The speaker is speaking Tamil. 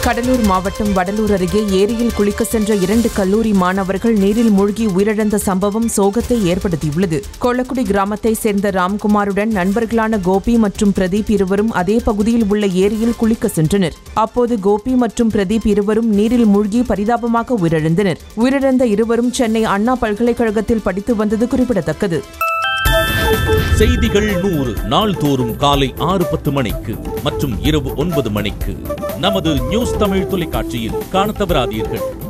கடலூர் மாவட்டம் வடலூர் அருகே ஏரியில் குளிக்க சென்ற இரண்டு கல்லூரி மாணவர்கள் நீரில் மூழ்கி உயிரிழந்த சம்பவம் சோகத்தை ஏற்படுத்தியுள்ளது கொளக்குடி கிராமத்தை சேர்ந்த ராம்குமாருடன் நண்பர்களான கோபி மற்றும் பிரதீப் இருவரும் அதே பகுதியில் உள்ள ஏரியில் குளிக்க சென்றனர் அப்போது கோபி மற்றும் பிரதீப் இருவரும் நீரில் மூழ்கி பரிதாபமாக உயிரிழந்தனர் உயிரிழந்த இருவரும் சென்னை அண்ணா பல்கலைக்கழகத்தில் படித்து வந்தது குறிப்பிடத்தக்கது செய்திகள் நூறு நாள்தோறும் காலை ஆறு பத்து மணிக்கு மற்றும் இரவு ஒன்பது மணிக்கு நமது நியூஸ் தமிழ் தொலைக்காட்சியில் காணத் தவறாதீர்கள்